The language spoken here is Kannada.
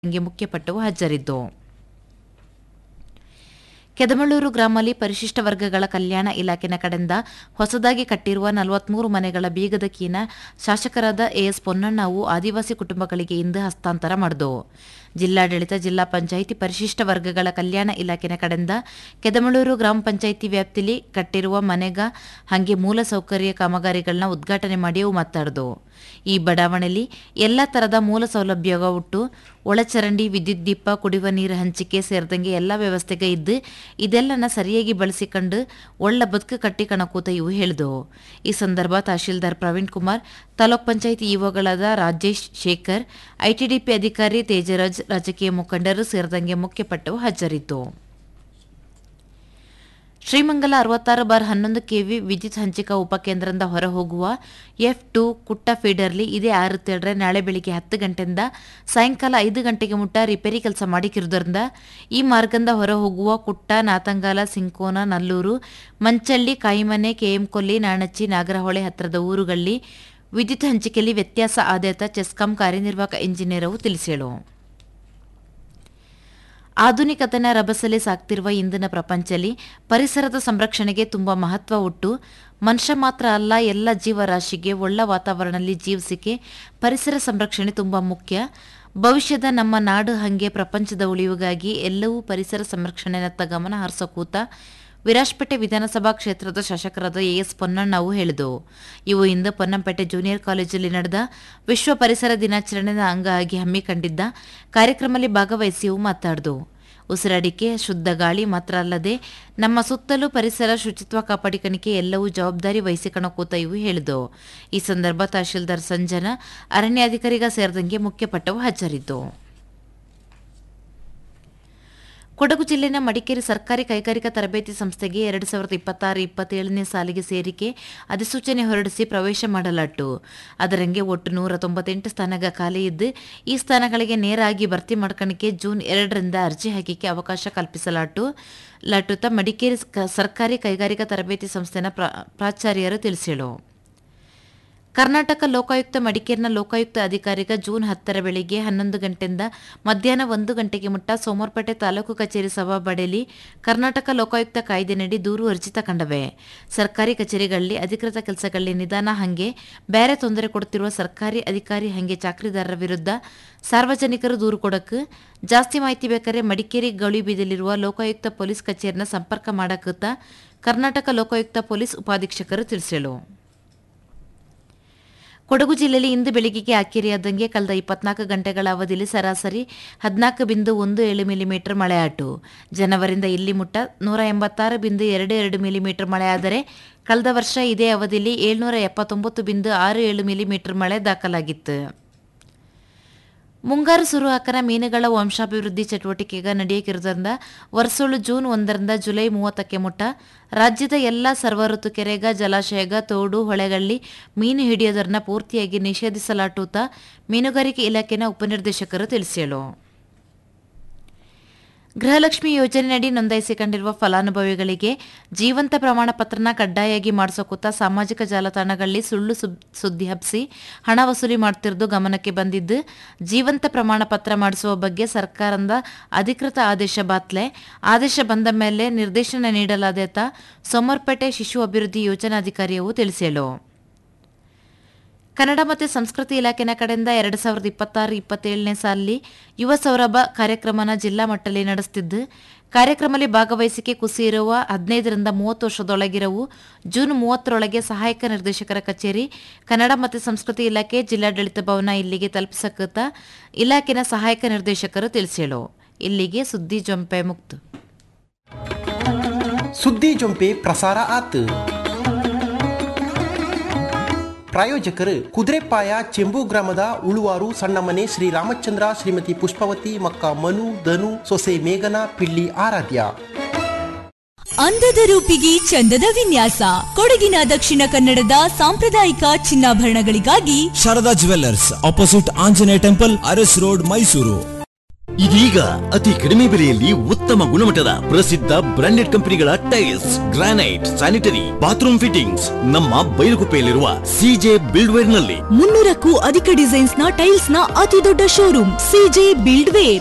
ಗೆ ಮುಖ್ಯಪಟ್ಟವು ಹಾಜರಿದ್ದು ಕೆದಮಳ್ಳೂರು ಗ್ರಾಮಲ್ಲಿ ಪರಿಶಿಷ್ಟ ವರ್ಗಗಳ ಕಲ್ಯಾಣ ಇಲಾಖೆನ ಕಡೆಯಿಂದ ಹೊಸದಾಗಿ ಕಟ್ಟಿರುವ ನಲವತ್ಮೂರು ಮನೆಗಳ ಬೀಗದ ಕೀನ ಶಾಸಕರಾದ ಎಎಸ್ ಪೊನ್ನಣ್ಣವು ಆದಿವಾಸಿ ಕುಟುಂಬಗಳಿಗೆ ಇಂದು ಹಸ್ತಾಂತರ ಮಾಡಿದವು ಜಿಲ್ಲಾಡಳಿತ ಜಿಲ್ಲಾ ಪಂಚಾಯಿತಿ ಪರಿಶಿಷ್ಟ ವರ್ಗಗಳ ಕಲ್ಯಾಣ ಇಲಾಖೆನ ಕಡೆಯಿಂದ ಕೆದಮಳೂರು ಗ್ರಾಮ ಪಂಚಾಯಿತಿ ವ್ಯಾಪ್ತಿಲಿ ಕಟ್ಟಿರುವ ಮನೆಗ ಹಂಗೆ ಮೂಲ ಸೌಕರ್ಯ ಕಾಮಗಾರಿಗಳನ್ನ ಉದ್ಘಾಟನೆ ಮಾಡಿ ಅವು ಮಾತಾಡ್ದವು ಈ ಬಡಾವಣೆಯಲ್ಲಿ ಎಲ್ಲ ತರದ ಮೂಲ ಸೌಲಭ್ಯ ಉಟ್ಟು ಒಳಚರಂಡಿ ವಿದ್ಯುತ್ ದೀಪ ಕುಡಿಯುವ ನೀರು ಹಂಚಿಕೆ ಸೇರಿದಂಗೆ ಎಲ್ಲ ವ್ಯವಸ್ಥೆಗೆ ಇದ್ದು ಇದೆಲ್ಲನ ಸರಿಯಾಗಿ ಬಳಸಿಕೊಂಡು ಒಳ್ಳ ಬದುಕು ಕಟ್ಟಿ ಕಣಕೂತ ಇವು ಹೇಳಿದವು ಈ ಸಂದರ್ಭ ತಹಶೀಲ್ದಾರ್ ಪ್ರವೀಣ್ ಕುಮಾರ್ ತಾಲೂಕ್ ಪಂಚಾಯಿತಿ ಇಒಗಳಾದ ರಾಜೇಶ್ ಶೇಖರ್ ಐಟಿಡಿಪಿ ಅಧಿಕಾರಿ ತೇಜರಾಜ್ ರಾಜಕೀಯ ಮುಖಂಡರು ಸೇರಿದಂಗೆ ಮುಖ್ಯಪಟ್ಟವು ಹಾಜರಿದ್ದು ಶ್ರೀಮಂಗಲ ಅರವತ್ತಾರು ಬಾರ್ ಹನ್ನೊಂದು ಕೆವಿ ವಿದ್ಯುತ್ ಹಂಚಿಕಾ ಉಪಕೇಂದ್ರದಿಂದ ಹೊರಹೋಗುವ ಎಫ್ ಟು ಕುಟ್ಟ ಫೀಡರ್ಲಿ ಇದೇ ಆರು ತೇಳ್ರೆ ನಾಳೆ ಬೆಳಿಗ್ಗೆ ಹತ್ತು ಗಂಟೆಯಿಂದ ಸಾಯಂಕಾಲ ಐದು ಗಂಟೆಗೆ ಮುಟ್ಟ ರಿಪೇರಿ ಕೆಲಸ ಮಾಡಿಕಿರುವುದರಿಂದ ಈ ಮಾರ್ಗದಿಂದ ಹೊರಹೋಗುವ ಕುಟ್ಟ ನಾತಂಗಾಲ ಸಿಂಕೋನ ನಲ್ಲೂರು ಮಂಚಳ್ಳಿ ಕಾಯಿಮನೆ ಕೆಎಂ ಕೊಲ್ಲಿ ನಾಣಚ್ಚಿ ನಾಗರಹೊಳೆ ಹತ್ತಿರದ ಊರುಗಳಲ್ಲಿ ವಿದ್ಯುತ್ ಹಂಚಿಕೆಯಲ್ಲಿ ವ್ಯತ್ಯಾಸ ಆದೇತ ಚೆಸ್ಕಾಂ ಕಾರ್ಯನಿರ್ವಾಹಕ ಇಂಜಿನಿಯರ್ ಅವು ತಿಳಿಸೇಳು ಆಧುನಿಕತೆನ ರಭಸಲೆ ಸಾಗ್ತಿರುವ ಇಂದಿನ ಪ್ರಪಂಚದಲ್ಲಿ ಪರಿಸರದ ಸಂರಕ್ಷಣೆಗೆ ತುಂಬಾ ಮಹತ್ವ ಉಟ್ಟು ಮನುಷ್ಯ ಮಾತ್ರ ಅಲ್ಲ ಎಲ್ಲ ಜೀವರಾಶಿಗೆ ಒಳ್ಳ ವಾತಾವರಣದಲ್ಲಿ ಜೀವಿಸಿಕೆ ಪರಿಸರ ಸಂರಕ್ಷಣೆ ತುಂಬಾ ಮುಖ್ಯ ಭವಿಷ್ಯದ ನಮ್ಮ ನಾಡು ಹಂಗೆ ಪ್ರಪಂಚದ ಉಳಿವಿಗಾಗಿ ಎಲ್ಲವೂ ಪರಿಸರ ಸಂರಕ್ಷಣೆನತ್ತ ಗಮನ ಹರಿಸೋಕೂತ ವಿರಾಜ್ಪೇಟೆ ವಿಧಾನಸಭಾ ಕ್ಷೇತ್ರದ ಶಾಸಕರಾದ ಎಎಸ್ ಪೊನ್ನಣ್ಣವು ಹೇಳಿದವು ಇವು ಇಂದು ಪೊನ್ನಂಪೇಟೆ ಜೂನಿಯರ್ ಕಾಲೇಜಲ್ಲಿ ನಡೆದ ವಿಶ್ವ ಪರಿಸರ ದಿನಾಚರಣೆಯ ಅಂಗವಾಗಿ ಹಮ್ಮಿಕೊಂಡಿದ್ದ ಕಾರ್ಯಕ್ರಮದಲ್ಲಿ ಭಾಗವಹಿಸಿ ಇವು ಮಾತಾಡಿದವು ಉಸಿರಾಡಿಕೆ ಶುದ್ಧ ಗಾಳಿ ಮಾತ್ರ ಅಲ್ಲದೆ ನಮ್ಮ ಸುತ್ತಲೂ ಪರಿಸರ ಶುಚಿತ್ವ ಕಾಪಾಡಿಕಣಿಕೆ ಎಲ್ಲವೂ ಜವಾಬ್ದಾರಿ ವಹಿಸಿಕಣಕೂತ ಇವು ಹೇಳಿದವು ಈ ಸಂದರ್ಭ ತಹಶೀಲ್ದಾರ್ ಸಂಜನಾ ಅರಣ್ಯಾಧಿಕಾರಿಗ ಸೇರಿದಂಗೆ ಮುಖ್ಯಪಟ್ಟವು ಹಾಜರಿದ್ದವು ಕೊಡಗು ಜಿಲ್ಲೆನ ಮಡಿಕೇರಿ ಸರ್ಕಾರಿ ಕೈಗಾರಿಕಾ ತರಬೇತಿ ಸಂಸ್ಥೆಗೆ ಎರಡು ಸಾವಿರದ ಇಪ್ಪತ್ತಾರು ಇಪ್ಪತ್ತೇಳನೇ ಸಾಲಿಗೆ ಸೇರಿಕೆ ಅಧಿಸೂಚನೆ ಹೊರಡಿಸಿ ಪ್ರವೇಶ ಮಾಡಲಾಟ್ಟು ಅದರಂಗೆ ಒಟ್ಟು ನೂರ ತೊಂಬತ್ತೆಂಟು ಸ್ಥಾನಗ ಖಾಲಿ ಇದ್ದು ಈ ಸ್ಥಾನಗಳಿಗೆ ನೇರಾಗಿ ಭರ್ತಿ ಮಾಡ್ಕಣಿಕೆ ಜೂನ್ ಎರಡರಿಂದ ಅರ್ಜಿ ಹಾಕಿಕೆ ಅವಕಾಶ ಕಲ್ಪಿಸಲಾಟ್ಟು ಲಾಟುತ್ತ ಮಡಿಕೇರಿ ಸರ್ಕಾರಿ ಕೈಗಾರಿಕಾ ತರಬೇತಿ ಸಂಸ್ಥೆನ ಪ್ರಾಚಾರ್ಯರು ತಿಳಿಸಿಳು ಕರ್ನಾಟಕ ಲೋಕಾಯುಕ್ತ ಮಡಿಕೇರಿನ ಲೋಕಾಯುಕ್ತ ಅಧಿಕಾರಿಗ ಜೂನ್ ಹತ್ತರ ಬೆಳಿಗ್ಗೆ ಹನ್ನೊಂದು ಗಂಟೆಯಿಂದ ಮಧ್ಯಾಹ್ನ ಒಂದು ಗಂಟೆಗೆ ಮುಟ್ಟ ಸೋಮವಾರಪೇಟೆ ತಾಲೂಕು ಕಚೇರಿ ಸಭಾಬಡಿಲಿ ಕರ್ನಾಟಕ ಲೋಕಾಯುಕ್ತ ಕಾಯ್ದೆನಡಿ ದೂರು ಅರ್ಜಿ ತಗೊಂಡವೆ ಸರ್ಕಾರಿ ಕಚೇರಿಗಳಲ್ಲಿ ಅಧಿಕೃತ ಕೆಲಸಗಳಲ್ಲಿ ನಿಧಾನ ಹಂಗೆ ಬೇರೆ ತೊಂದರೆ ಕೊಡುತ್ತಿರುವ ಸರ್ಕಾರಿ ಅಧಿಕಾರಿ ಹಂಗೆ ಚಾಕರಿದಾರರ ವಿರುದ್ಧ ಸಾರ್ವಜನಿಕರು ದೂರು ಕೊಡಕ್ಕೆ ಜಾಸ್ತಿ ಮಾಹಿತಿ ಬೇಕಾದ್ರೆ ಮಡಿಕೇರಿ ಗೌಳಿಬೀದಲ್ಲಿರುವ ಲೋಕಾಯುಕ್ತ ಪೊಲೀಸ್ ಕಚೇರಿನ ಸಂಪರ್ಕ ಮಾಡಕತ್ತ ಕರ್ನಾಟಕ ಲೋಕಾಯುಕ್ತ ಪೊಲೀಸ್ ಉಪಾಧೀಕ್ಷಕರು ತಿಳಿಸಲು ಕೊಡಗು ಜಿಲ್ಲೆಯಲ್ಲಿ ಇಂದು ಬೆಳಗ್ಗೆಗೆ ಅಕ್ಕೇರಿಯಾದಂಗೆ ಕಳೆದ ಇಪ್ಪತ್ನಾಲ್ಕು ಗಂಟೆಗಳ ಅವಧಿಯಲ್ಲಿ ಸರಾಸರಿ ಹದಿನಾಲ್ಕು ಬಿಂದು ಒಂದು ಏಳು ಮಿಲಿಮೀಟರ್ ಮಳೆಯಾಟು ಜನವರಿಂದ ಇಲ್ಲಿ ಮುಟ್ಟ ನೂರ ಎಂಬತ್ತಾರು ಬಿಂದು ಎರಡು ಎರಡು ಮಿಲಿಮೀಟರ್ ಮಳೆಯಾದರೆ ಕಳೆದ ವರ್ಷ ಇದೇ ಅವಧಿಯಲ್ಲಿ ಏಳ್ನೂರ ಎಪ್ಪತ್ತೊಂಬತ್ತು ಬಿಂದು ಆರು ಏಳು ಮಿಲಿಮೀಟರ್ ಮಳೆ ದಾಖಲಾಗಿತ್ತು ಮುಂಗಾರು ಸುರುಹಾಕನ ಮೀನುಗಳ ವಂಶಾಭಿವೃದ್ಧಿ ಚಟುವಟಿಕೆಗ ನಡೆಯಕಿರುವುದರಿಂದ ವರ್ಷಳು ಜೂನ್ ಒಂದರಿಂದ ಜುಲೈ ಮೂವತ್ತಕ್ಕೆ ಮುಟ್ಟ ರಾಜ್ಯದ ಎಲ್ಲ ಸರ್ವ ಋತು ಕೆರೆಗ ಜಲಾಶಯಗ ತೋಡು ಹೊಳೆಗಳಲ್ಲಿ ಮೀನು ಹಿಡಿಯೋದನ್ನ ಪೂರ್ತಿಯಾಗಿ ನಿಷೇಧಿಸಲಾಟೂತ ಮೀನುಗಾರಿಕೆ ಇಲಾಖೆನ ಉಪನಿರ್ದೇಶಕರು ತಿಳಿಸೇಳು ಗೃಹಲಕ್ಷ್ಮಿ ಯೋಜನೆಯಡಿ ನೋಂದಾಯಿಸಿಕೊಂಡಿರುವ ಫಲಾನುಭವಿಗಳಿಗೆ ಜೀವಂತ ಪ್ರಮಾಣ ಪತ್ರನ ಕಡ್ಡಾಯಾಗಿ ಮಾಡಿಸೋಕುತ್ತ ಸಾಮಾಜಿಕ ಜಾಲತಾಣಗಳಲ್ಲಿ ಸುಳ್ಳು ಸುದ್ದಿ ಹಬ್ಬಿಸಿ ಹಣ ವಸೂಲಿ ಮಾಡ್ತಿರೋದು ಗಮನಕ್ಕೆ ಬಂದಿದ್ದು ಜೀವಂತ ಪ್ರಮಾಣ ಪತ್ರ ಮಾಡಿಸುವ ಬಗ್ಗೆ ಸರ್ಕಾರದ ಅಧಿಕೃತ ಆದೇಶ ಬಾತ್ಲೆ ಆದೇಶ ಬಂದ ಮೇಲೆ ನಿರ್ದೇಶನ ನೀಡಲಾದೇತ ಸೋಮರ್ಪೇಟೆ ಶಿಶು ಅಭಿವೃದ್ಧಿ ಯೋಜನಾಧಿಕಾರಿಯವು ತಿಳಿಸೇಳು ಕನ್ನಡ ಮತ್ತು ಸಂಸ್ಕೃತಿ ಇಲಾಖೆನ ಕಡೆಯಿಂದ ಎರಡು ಸಾವಿರದ ಇಪ್ಪತ್ತಾರು ಇಪ್ಪತ್ತೇಳನೇ ಸಾಲಿನಲ್ಲಿ ಯುವ ಸೌರಭ ಕಾರ್ಯಕ್ರಮನ ಜಿಲ್ಲಾ ಮಟ್ಟದಲ್ಲಿ ನಡೆಸುತ್ತಿದ್ದು ಕಾರ್ಯಕ್ರಮದಲ್ಲಿ ಭಾಗವಹಿಸಿಕೆ ಕುಸಿ ಇರುವ ಹದಿನೈದರಿಂದ ಮೂವತ್ತು ವರ್ಷದೊಳಗಿರವು ಜೂನ್ ಮೂವತ್ತರೊಳಗೆ ಸಹಾಯಕ ನಿರ್ದೇಶಕರ ಕಚೇರಿ ಕನ್ನಡ ಮತ್ತು ಸಂಸ್ಕೃತಿ ಇಲಾಖೆ ಜಿಲ್ಲಾಡಳಿತ ಭವನ ಇಲ್ಲಿಗೆ ತಲುಪಿಸಕತ್ತ ಇಲಾಖೆನ ಸಹಾಯಕ ನಿರ್ದೇಶಕರು ತಿಳಿಸೇಳು ಇಲ್ಲಿಗೆ ಸುದ್ದಿ ಜೊಂಪೆ ಮುಕ್ತು ಸುದ್ದಿ ಜೊಂಪೆ ಪ್ರಸಾರ ಆತು ಪ್ರಾಯೋಜಕರು ಕುದುರೆಪಾಯ ಚೆಂಬು ಗ್ರಾಮದ ಉಳುವಾರು ಸಣ್ಣಮನೆ ಶ್ರೀ ರಾಮಚಂದ್ರ ಶ್ರೀಮತಿ ಪುಷ್ಪವತಿ ಮಕ್ಕ ಮನು ಧನು ಸೊಸೆ ಮೇಘನ ಪಿಳ್ಳಿ ಆರಾಧ್ಯ ಅಂದದ ರೂಪಿಗೆ ಚಂದದ ವಿನ್ಯಾಸ ಕೊಡಗಿನ ದಕ್ಷಿಣ ಕನ್ನಡದ ಸಾಂಪ್ರದಾಯಿಕ ಚಿನ್ನಾಭರಣಗಳಿಗಾಗಿ Sharada jewellers opposite Anjaneya temple Aras road Mysuru ಇದೀಗ ಅತಿ ಕಡಿಮೆ ಬೆಲೆಯಲ್ಲಿ ಉತ್ತಮ ಗುಣಮಟ್ಟದ ಪ್ರಸಿದ್ಧ ಬ್ರಾಂಡೆಡ್ ಕಂಪನಿಗಳ tiles granite sanitary bathroom fittings ನಮ್ಮ ಬೈಲುಗುಪ್ಪೆಯಲ್ಲಿರುವ ಸಿಜೆ ಬಿಲ್ಡ್ವೇರ್ ನಲ್ಲಿ ಮುನ್ನೂರಕ್ಕೂ ಅಧಿಕ ಡಿಸೈನ್ಸ್ ನ ಟೈಲ್ಸ್ ನ ಅತಿ ದೊಡ್ಡ ಶೋರೂಮ್ ಸಿಜೆ ಬಿಲ್ಡ್ ವೇರ್